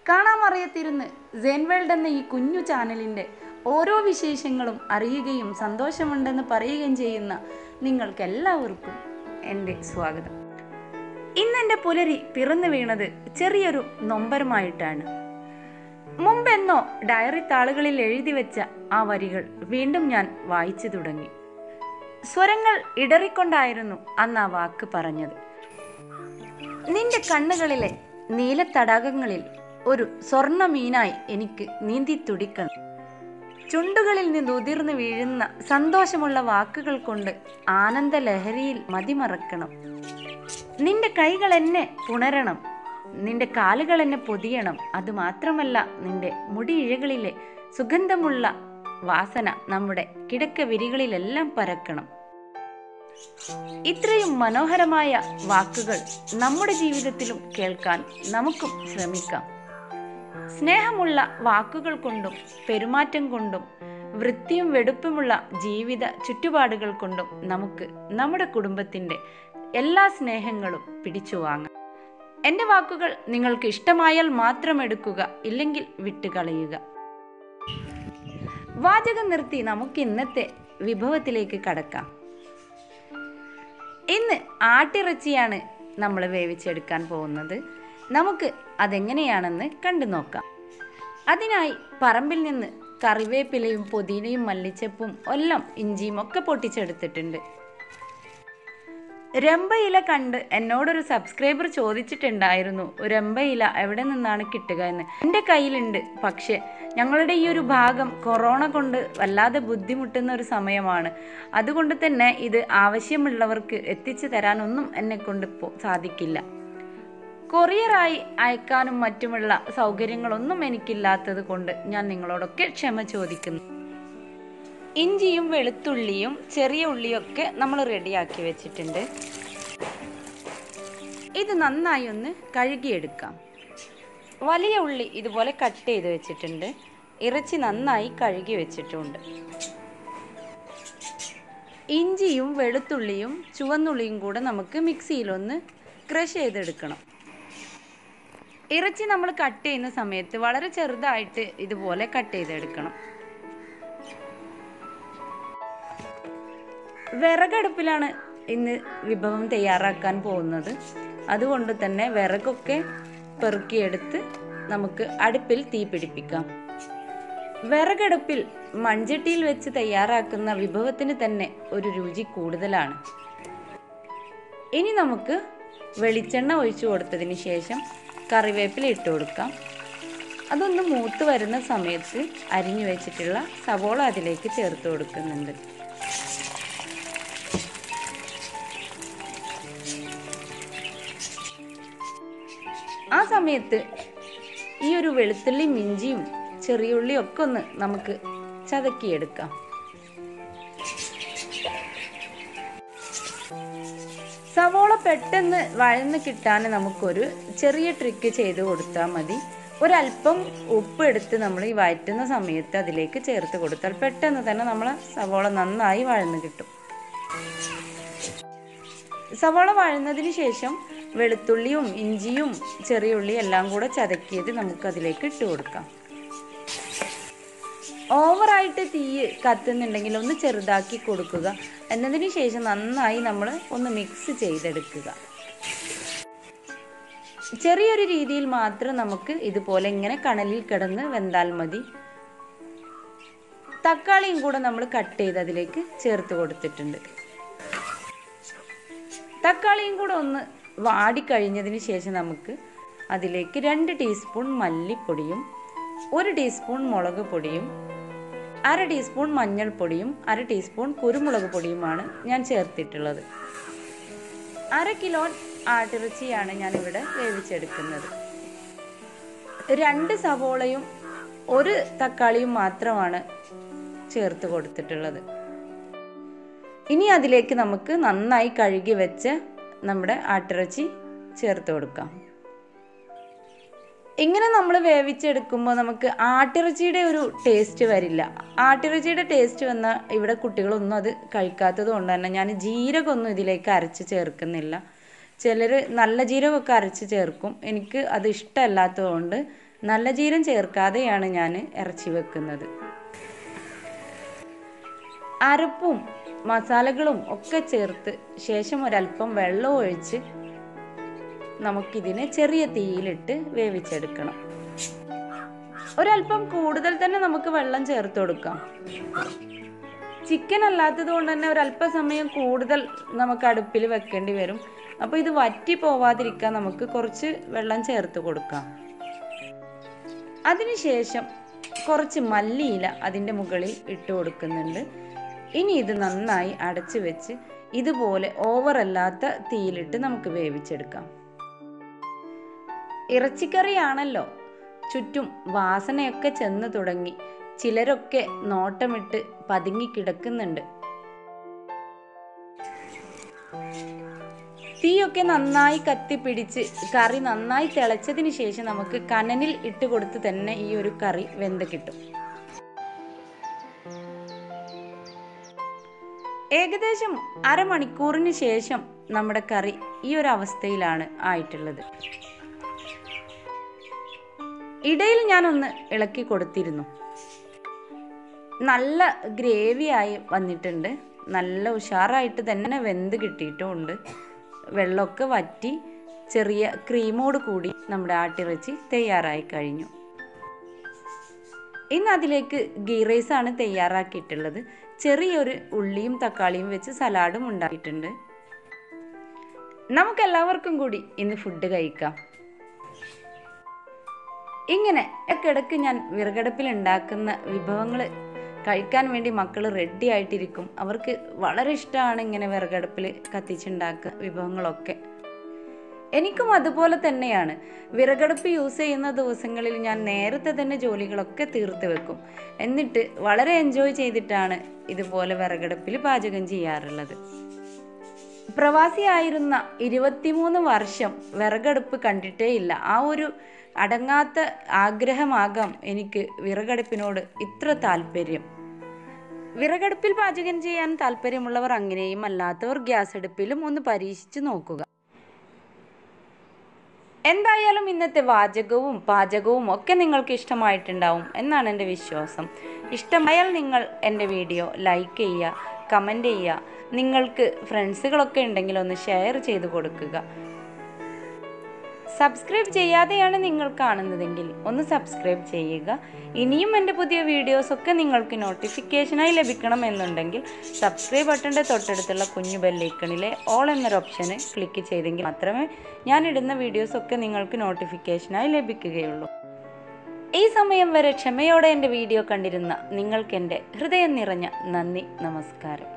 കാണാമറിയത്തിരുന്ന് Sen world എന്ന ഈ കുഞ്ഞു ചാനലിൻ്റെ ഓരോ വിശേഷങ്ങളും അറിയുകയും സന്തോഷമുണ്ടെന്ന് പറയുകയും ചെയ്യുന്ന നിങ്ങൾക്കെല്ലാവർക്കും എൻ്റെ സ്വാഗതം ഇന്നെൻ്റെ പുലരി പിറന്നു വീണത് ചെറിയൊരു നൊമ്പരമായിട്ടാണ് മുമ്പെന്നോ ഡയറി താളുകളിൽ എഴുതി വെച്ച ആ വരികൾ വീണ്ടും ഞാൻ വായിച്ചു തുടങ്ങി സ്വരങ്ങൾ ഇടറിക്കൊണ്ടായിരുന്നു അന്ന് ആ വാക്ക് പറഞ്ഞത് നിന്റെ കണ്ണുകളിലെ നീലത്തടാകങ്ങളിൽ ഒരു സ്വർണ്ണ മീനായി എനിക്ക് നീന്തി തുടിക്കണം ചുണ്ടുകളിൽ നിന്ന് ഉതിർന്നു വീഴുന്ന സന്തോഷമുള്ള വാക്കുകൾ കൊണ്ട് ആനന്ദ ലഹരിയിൽ മതിമറക്കണം നിന്റെ കൈകൾ എന്നെ പുണരണം നിന്റെ കാലുകൾ എന്നെ പൊതിയണം അത് മാത്രമല്ല നിന്റെ മുടിയിഴകളിലെ സുഗന്ധമുള്ള വാസന നമ്മുടെ കിടക്ക വിരികളിലെല്ലാം പരക്കണം ഇത്രയും മനോഹരമായ വാക്കുകൾ നമ്മുടെ ജീവിതത്തിലും കേൾക്കാൻ നമുക്കും ശ്രമിക്കാം സ്നേഹമുള്ള വാക്കുകൾ കൊണ്ടും പെരുമാറ്റം കൊണ്ടും വൃത്തിയും വെടുപ്പുമുള്ള ജീവിത ചുറ്റുപാടുകൾ കൊണ്ടും നമുക്ക് നമ്മുടെ കുടുംബത്തിൻ്റെ എല്ലാ സ്നേഹങ്ങളും പിടിച്ചു വാങ്ങാം എൻ്റെ വാക്കുകൾ നിങ്ങൾക്ക് ഇഷ്ടമായാൽ മാത്രം എടുക്കുക ഇല്ലെങ്കിൽ വിട്ടുകളയുക വാചകം നിർത്തി നമുക്ക് ഇന്നത്തെ വിഭവത്തിലേക്ക് കടക്കാം ഇന്ന് ആട്ടിറച്ചിയാണ് നമ്മൾ വേവിച്ചെടുക്കാൻ പോകുന്നത് നമുക്ക് അതെങ്ങനെയാണെന്ന് കണ്ടു നോക്കാം അതിനായി പറമ്പിൽ നിന്ന് കറിവേപ്പിലയും പുതിനയും മല്ലിച്ചപ്പും എല്ലാം ഇഞ്ചിയും ഒക്കെ പൊട്ടിച്ചെടുത്തിട്ടുണ്ട് രമ്പയില കണ്ട് എന്നോടൊരു സബ്സ്ക്രൈബർ ചോദിച്ചിട്ടുണ്ടായിരുന്നു രമ്പയില എവിടെ നിന്നാണ് കിട്ടുക എന്ന് എൻ്റെ കയ്യിലുണ്ട് പക്ഷേ ഞങ്ങളുടെ ഈ ഒരു ഭാഗം കൊറോണ കൊണ്ട് വല്ലാതെ ബുദ്ധിമുട്ടുന്ന ഒരു സമയമാണ് അതുകൊണ്ട് തന്നെ ഇത് ആവശ്യമുള്ളവർക്ക് എത്തിച്ചു തരാനൊന്നും എന്നെ കൊണ്ട് ഇപ്പോൾ സാധിക്കില്ല കൊറിയറായി അയക്കാനും മറ്റുമുള്ള സൗകര്യങ്ങളൊന്നും എനിക്കില്ലാത്തത് കൊണ്ട് ഞാൻ നിങ്ങളോടൊക്കെ ക്ഷമ ചോദിക്കുന്നു ഇഞ്ചിയും വെളുത്തുള്ളിയും ചെറിയ ഉള്ളിയൊക്കെ നമ്മൾ റെഡിയാക്കി വെച്ചിട്ടുണ്ട് ഇത് നന്നായി ഒന്ന് കഴുകിയെടുക്കാം വലിയ ഉള്ളി ഇതുപോലെ കട്ട് ചെയ്ത് വെച്ചിട്ടുണ്ട് ഇറച്ചി നന്നായി കഴുകി വെച്ചിട്ടുണ്ട് ഇഞ്ചിയും വെളുത്തുള്ളിയും ചുവന്നുള്ളിയും കൂടെ നമുക്ക് മിക്സിയിലൊന്ന് ക്രഷ് ചെയ്തെടുക്കണം ഇറച്ചി നമ്മൾ കട്ട് ചെയ്യുന്ന സമയത്ത് വളരെ ചെറുതായിട്ട് ഇതുപോലെ കട്ട് ചെയ്തെടുക്കണം വിറകടുപ്പിലാണ് ഇന്ന് വിഭവം തയ്യാറാക്കാൻ പോകുന്നത് അതുകൊണ്ട് തന്നെ വിറകൊക്കെ പെറുക്കിയെടുത്ത് നമുക്ക് അടുപ്പിൽ തീ പിടിപ്പിക്കാം വിറകടുപ്പിൽ മൺചട്ടിയിൽ വെച്ച് തയ്യാറാക്കുന്ന വിഭവത്തിന് തന്നെ ഒരു രുചി കൂടുതലാണ് ഇനി നമുക്ക് വെളിച്ചെണ്ണ ഒഴിച്ചു കൊടുത്തതിന് ശേഷം കറിവേപ്പില ഇട്ട് കൊടുക്കാം അതൊന്ന് മൂത്ത് വരുന്ന സമയത്ത് അരിഞ്ഞു വെച്ചിട്ടുള്ള സവോള അതിലേക്ക് ചേർത്ത് കൊടുക്കുന്നുണ്ട് ആ സമയത്ത് ഈ ഒരു വെളുത്തുള്ളി ഇഞ്ചിയും ചെറിയുള്ളിയും ഒക്കെ ഒന്ന് നമുക്ക് ചതക്കിയെടുക്കാം സവോള പെട്ടെന്ന് വഴന്ന് കിട്ടാൻ നമുക്കൊരു ചെറിയ ട്രിക്ക് ചെയ്ത് കൊടുത്താൽ മതി ഒരല്പം ഉപ്പ് എടുത്ത് നമ്മൾ ഈ വഴറ്റുന്ന സമയത്ത് അതിലേക്ക് ചേർത്ത് കൊടുത്താൽ പെട്ടെന്ന് തന്നെ നമ്മൾ സവോള നന്നായി വഴന്ന് കിട്ടും സവോള വഴന്നതിന് ശേഷം വെളുത്തുള്ളിയും ഇഞ്ചിയും ചെറിയ ഉള്ളിയും എല്ലാം കൂടെ ചതക്കിയത് നമുക്ക് അതിലേക്ക് ഇട്ട് കൊടുക്കാം ഓവറായിട്ട് തീ കത്തുന്നുണ്ടെങ്കിൽ ഒന്ന് ചെറുതാക്കി കൊടുക്കുക എന്നതിന് ശേഷം നന്നായി നമ്മൾ ഒന്ന് മിക്സ് ചെയ്തെടുക്കുക ചെറിയൊരു രീതിയിൽ മാത്രം നമുക്ക് ഇതുപോലെ ഇങ്ങനെ കണലിൽ കിടന്ന് വെന്താൽ മതി തക്കാളിയും കൂടെ നമ്മൾ കട്ട് ചെയ്ത് അതിലേക്ക് ചേർത്ത് കൊടുത്തിട്ടുണ്ട് തക്കാളിയും കൂടെ ഒന്ന് വാടിക്കഴിഞ്ഞതിന് ശേഷം നമുക്ക് അതിലേക്ക് രണ്ട് ടീസ്പൂൺ മല്ലിപ്പൊടിയും ഒരു ടീസ്പൂൺ മുളക് പൊടിയും അര ടീസ്പൂൺ മഞ്ഞൾപ്പൊടിയും അര ടീസ്പൂൺ കുരുമുളക് പൊടിയുമാണ് ഞാൻ ചേർത്തിട്ടുള്ളത് അര കിലോ ആട്ടിറച്ചിയാണ് ഞാനിവിടെ വേവിച്ചെടുക്കുന്നത് രണ്ട് സവോളയും ഒരു തക്കാളിയും മാത്രമാണ് ചേർത്ത് കൊടുത്തിട്ടുള്ളത് ഇനി അതിലേക്ക് നമുക്ക് നന്നായി കഴുകി വെച്ച് നമ്മുടെ ആട്ടിറച്ചി ചേർത്ത് കൊടുക്കാം ഇങ്ങനെ നമ്മൾ വേവിച്ചെടുക്കുമ്പോൾ നമുക്ക് ആട്ടിറച്ചിയുടെ ഒരു ടേസ്റ്റ് വരില്ല ആട്ടിറച്ചിയുടെ ടേസ്റ്റ് വന്നാൽ ഇവിടെ കുട്ടികളൊന്നും അത് കഴിക്കാത്തത് കൊണ്ട് തന്നെ ഞാൻ ജീരകമൊന്നും ഇതിലേക്ക് അരച്ച് ചേർക്കുന്നില്ല ചിലർ നല്ല ജീരകമൊക്കെ അരച്ച് ചേർക്കും എനിക്ക് അത് ഇഷ്ടമല്ലാത്തതുകൊണ്ട് നല്ല ജീരം ചേർക്കാതെയാണ് ഞാൻ ഇറച്ചി വെക്കുന്നത് അരപ്പും മസാലകളും ഒക്കെ ചേർത്ത് ശേഷം ഒരല്പം വെള്ളം ഒഴിച്ച് നമുക്കിതിനെ ചെറിയ തീയിലിട്ട് വേവിച്ചെടുക്കണം ഒരല്പം കൂടുതൽ തന്നെ നമുക്ക് വെള്ളം ചേർത്ത് കൊടുക്കാം ചിക്കൻ അല്ലാത്തത് കൊണ്ട് തന്നെ ഒരല്പസമയം കൂടുതൽ നമുക്ക് അടുപ്പിൽ വെക്കേണ്ടി വരും അപ്പോൾ ഇത് വറ്റി പോവാതിരിക്കാൻ നമുക്ക് കുറച്ച് വെള്ളം ചേർത്ത് കൊടുക്കാം അതിനുശേഷം കുറച്ച് മല്ലിയില അതിൻ്റെ മുകളിൽ ഇട്ട് കൊടുക്കുന്നുണ്ട് ഇനി ഇത് നന്നായി അടച്ചു വെച്ച് ഇതുപോലെ ഓവർ അല്ലാത്ത തീയിലിട്ട് നമുക്ക് വേവിച്ചെടുക്കാം ഇറച്ചിക്കറിയാണല്ലോ ചുറ്റും വാസനയൊക്കെ ചെന്ന് തുടങ്ങി ചിലരൊക്കെ നോട്ടമിട്ട് പതുങ്ങി കിടക്കുന്നുണ്ട് തീയൊക്കെ നന്നായി കത്തിപ്പിടിച്ച് കറി നന്നായി തിളച്ചതിന് ശേഷം നമുക്ക് കനനിൽ ഇട്ട് കൊടുത്ത് തന്നെ ഈ ഒരു കറി വെന്ത് കിട്ടും ഏകദേശം അരമണിക്കൂറിന് ശേഷം നമ്മുടെ കറി ഈ ഒരു അവസ്ഥയിലാണ് ആയിട്ടുള്ളത് ഇടയിൽ ഞാനൊന്ന് ഇളക്കി കൊടുത്തിരുന്നു നല്ല ഗ്രേവിയായി വന്നിട്ടുണ്ട് നല്ല ഉഷാറായിട്ട് തന്നെ വെന്ത് കിട്ടിയിട്ടുമുണ്ട് വെള്ളമൊക്കെ വറ്റി ചെറിയ ക്രീമോട് കൂടി നമ്മുടെ ആട്ടിറച്ചി തയ്യാറായി കഴിഞ്ഞു ഇന്ന് അതിലേക്ക് ഗീ റൈസാണ് തയ്യാറാക്കിയിട്ടുള്ളത് ചെറിയൊരു ഉള്ളിയും തക്കാളിയും വെച്ച് സലാഡും ഉണ്ടാക്കിയിട്ടുണ്ട് നമുക്കെല്ലാവർക്കും കൂടി ഇന്ന് ഫുഡ് കഴിക്കാം ഇങ്ങനെ ഇടയ്ക്കിടയ്ക്ക് ഞാൻ വിറകടുപ്പിൽ ഉണ്ടാക്കുന്ന വിഭവങ്ങൾ കഴിക്കാൻ വേണ്ടി മക്കൾ റെഡി ആയിട്ടിരിക്കും അവർക്ക് വളരെ ഇഷ്ടമാണ് ഇങ്ങനെ വിറകടുപ്പിൽ കത്തിച്ചുണ്ടാക്കുന്ന വിഭവങ്ങളൊക്കെ എനിക്കും അതുപോലെ തന്നെയാണ് വിറകടുപ്പ് യൂസ് ചെയ്യുന്ന ദിവസങ്ങളിൽ ഞാൻ നേരത്തെ തന്നെ ജോലികളൊക്കെ തീർത്ത് വെക്കും എന്നിട്ട് വളരെ എൻജോയ് ചെയ്തിട്ടാണ് ഇതുപോലെ വിറകടുപ്പിൽ പാചകം ചെയ്യാറുള്ളത് പ്രവാസിയായിരുന്ന ഇരുപത്തിമൂന്ന് വർഷം വിറകടുപ്പ് കണ്ടിട്ടേ ഇല്ല ആ ഒരു അടങ്ങാത്ത ആഗ്രഹമാകാം എനിക്ക് വിറകടുപ്പിനോട് ഇത്ര താല്പര്യം വിറകടുപ്പിൽ പാചകം ചെയ്യാൻ താല്പര്യമുള്ളവർ അങ്ങനെയും അല്ലാത്തവർ ഗ്യാസ് അടുപ്പിലും ഒന്ന് പരീക്ഷിച്ച് നോക്കുക എന്തായാലും ഇന്നത്തെ വാചകവും പാചകവും ഒക്കെ നിങ്ങൾക്ക് ഇഷ്ടമായിട്ടുണ്ടാവും എന്നാണ് എൻ്റെ വിശ്വാസം ഇഷ്ടമായാൽ നിങ്ങൾ എൻ്റെ വീഡിയോ ലൈക്ക് ചെയ്യുക കമൻറ്റ് ചെയ്യുക നിങ്ങൾക്ക് ഫ്രണ്ട്സുകളൊക്കെ ഉണ്ടെങ്കിൽ ഒന്ന് ഷെയർ ചെയ്ത് കൊടുക്കുക സബ്സ്ക്രൈബ് ചെയ്യാതെയാണ് നിങ്ങൾ കാണുന്നതെങ്കിൽ ഒന്ന് സബ്സ്ക്രൈബ് ചെയ്യുക ഇനിയും എൻ്റെ പുതിയ വീഡിയോസൊക്കെ നിങ്ങൾക്ക് നോട്ടിഫിക്കേഷനായി ലഭിക്കണം എന്നുണ്ടെങ്കിൽ സബ്സ്ക്രൈബ് ബട്ടൻ്റെ തൊട്ടടുത്തുള്ള കുഞ്ഞു ബെല്ലൈക്കണിലെ ഓൾ എന്നൊരു ഓപ്ഷന് ക്ലിക്ക് ചെയ്തെങ്കിൽ മാത്രമേ ഞാൻ ഇടുന്ന വീഡിയോസൊക്കെ നിങ്ങൾക്ക് നോട്ടിഫിക്കേഷനായി ലഭിക്കുകയുള്ളൂ ഈ സമയം വരെ ക്ഷമയോടെ എൻ്റെ വീഡിയോ കണ്ടിരുന്ന നിങ്ങൾക്കെൻ്റെ ഹൃദയം നിറഞ്ഞ നന്ദി നമസ്കാരം